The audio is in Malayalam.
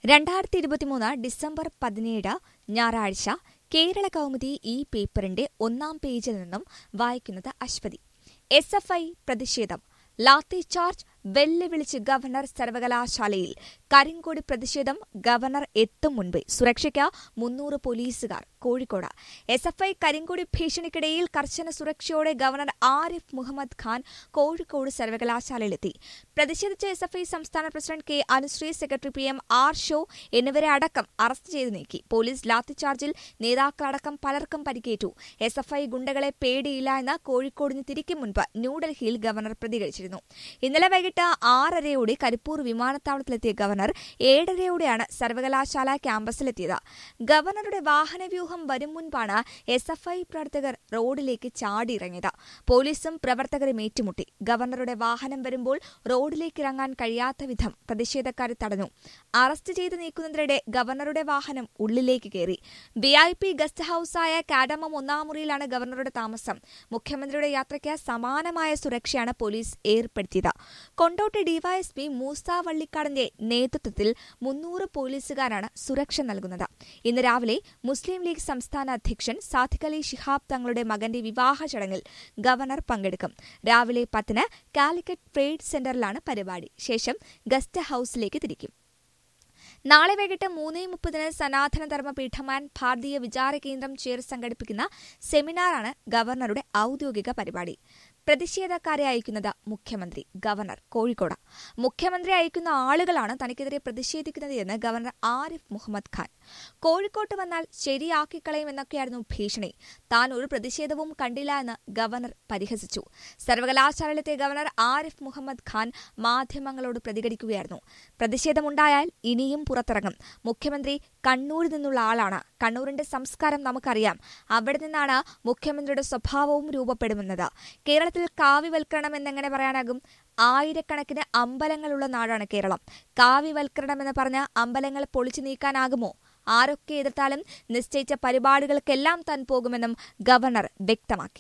രണ്ടായിരത്തി ഇരുപത്തിമൂന്ന് ഡിസംബർ പതിനേഴ് ഞായറാഴ്ച കേരള കൗമുദി ഈ പേപ്പറിന്റെ ഒന്നാം പേജിൽ നിന്നും വായിക്കുന്നത് അശ്വതി എസ് എഫ് ഐ പ്രതിഷേധം ലാത്തി ചാർജ് വെല്ലുവിളിച്ച് ഗവർണർ സർവകലാശാലയിൽ കരിങ്കോടി പ്രതിഷേധം ഗവർണർ എത്തും മുൻപേ സുരക്ഷയ്ക്ക് മുന്നൂറ് പോലീസുകാർ കോഴിക്കോട് എസ് എഫ് ഐ കരിങ്കോടി ഭീഷണിക്കിടയിൽ കർശന സുരക്ഷയോടെ ഗവർണർ ആരിഫ് മുഹമ്മദ് ഖാൻ കോഴിക്കോട് സർവകലാശാലയിലെത്തി പ്രതിഷേധിച്ച എസ് എഫ് ഐ സംസ്ഥാന president K Anushree secretary P M Arsho എന്നിവരെ അടക്കം അറസ്റ്റ് ചെയ്ത് നീക്കി പോലീസ് ലാത്തിചാർജിൽ നേതാക്കളടക്കം പലർക്കും പരിക്കേറ്റു എസ് എഫ് ഐ ഗുണ്ടകളെ പേടിയില്ല എന്ന് കോഴിക്കോടിന് തിരിക്കും മുൻപ് ന്യൂഡൽഹിയിൽ ഗവർണർ പ്രതികരിച്ചിരുന്നു ഇന്നലെ വൈകിട്ട് ആറരയോടെ കരിപ്പൂർ വിമാനത്താവളത്തിലെത്തിയ ഗവർണർ ഏഴരയോടെയാണ് സർവകലാശാല ക്യാമ്പസിലെത്തിയത് ഗവർണറുടെ വാഹനവ്യൂഹം വരും മുൻപാണ് എസ് എഫ് ഐ പ്രവർത്തകർ റോഡിലേക്ക് ചാടിയിറങ്ങിയത് പോലീസും പ്രവർത്തകരും ഏറ്റുമുട്ടി ഗവർണറുടെ വാഹനം വരുമ്പോൾ റോഡിലേക്ക് ഇറങ്ങാൻ കഴിയാത്ത വിധം പ്രതിഷേധക്കാരെ തടഞ്ഞു അറസ്റ്റ് ചെയ്ത് നീക്കുന്നതിനിടെ ഗവർണറുടെ വാഹനം ഉള്ളിലേക്ക് കയറി വി ഐ പി ഗസ്റ്റ് ഹൌസായ കാഡമം ഒന്നാം മുറിയിലാണ് ഗവർണറുടെ താമസം മുഖ്യമന്ത്രിയുടെ യാത്രയ്ക്ക് സമാനമായ സുരക്ഷയാണ് പോലീസ് ഏർപ്പെടുത്തിയത് കൊണ്ടോട്ടി ഡിവൈഎസ്പി മൂസ വള്ളിക്കാടിന്റെ നേതൃത്വത്തിൽ മുന്നൂറ് പോലീസുകാരാണ് സുരക്ഷ നൽകുന്നത് ഇന്ന് രാവിലെ മുസ്ലിം ലീഗ് സംസ്ഥാന അധ്യക്ഷൻ സാദിഖ് അലി ശിഹാബ് തങ്ങളുടെ മകന്റെ വിവാഹ ചടങ്ങിൽ ഗവർണർ പങ്കെടുക്കും രാവിലെ പത്തിന് കാലിക്കറ്റ് ട്രേഡ് സെന്ററിലാണ് പരിപാടി ശേഷം ഗസ്റ്റ് ഹൌസിലേക്ക് തിരിക്കും നാളെ വൈകിട്ട് മൂന്ന് മുപ്പതിന് സനാതന ധർമ്മ പീഠമാൻ ഭാരതീയ വിചാര കേന്ദ്രം ചേർ സംഘടിപ്പിക്കുന്ന സെമിനാറാണ് ഗവർണറുടെ ഔദ്യോഗിക പരിപാടി പ്രതിഷേധക്കാരെ അയക്കുന്നത് മുഖ്യമന്ത്രി ഗവർണർ കോഴിക്കോട് മുഖ്യമന്ത്രി അയക്കുന്ന ആളുകളാണ് തനിക്കെതിരെ പ്രതിഷേധിക്കുന്നത് എന്ന് ഗവർണർ ആരിഫ് മുഹമ്മദ് ഖാൻ കോഴിക്കോട്ട് വന്നാൽ ശരിയാക്കിക്കളയുമെന്നൊക്കെയായിരുന്നു ഭീഷണി താൻ ഒരു പ്രതിഷേധവും കണ്ടില്ല എന്ന് ഗവർണർ പരിഹസിച്ചു സർവകലാശാലയിലെത്തിയ ഗവർണർ ആരിഫ് മുഹമ്മദ് ഖാൻ മാധ്യമങ്ങളോട് പ്രതികരിക്കുകയായിരുന്നു പ്രതിഷേധമുണ്ടായാൽ ഇനിയും പുറത്തിറങ്ങും മുഖ്യമന്ത്രി കണ്ണൂരിൽ നിന്നുള്ള ആളാണ് കണ്ണൂരിന്റെ സംസ്കാരം നമുക്കറിയാം അവിടെ നിന്നാണ് മുഖ്യമന്ത്രിയുടെ സ്വഭാവവും രൂപപ്പെടുമെന്നത് കേരളത്തിൽ കാവ്യവൽക്കരണം എന്നെങ്ങനെ പറയാനാകും ആയിരക്കണക്കിന് അമ്പലങ്ങളുള്ള നാടാണ് കേരളം കാവ്യവൽക്കരണം എന്ന് പറഞ്ഞ അമ്പലങ്ങൾ പൊളിച്ചു നീക്കാനാകുമോ ആരൊക്കെ എതിർത്താലും നിശ്ചയിച്ച പരിപാടികൾക്കെല്ലാം താൻ പോകുമെന്നും ഗവർണർ വ്യക്തമാക്കി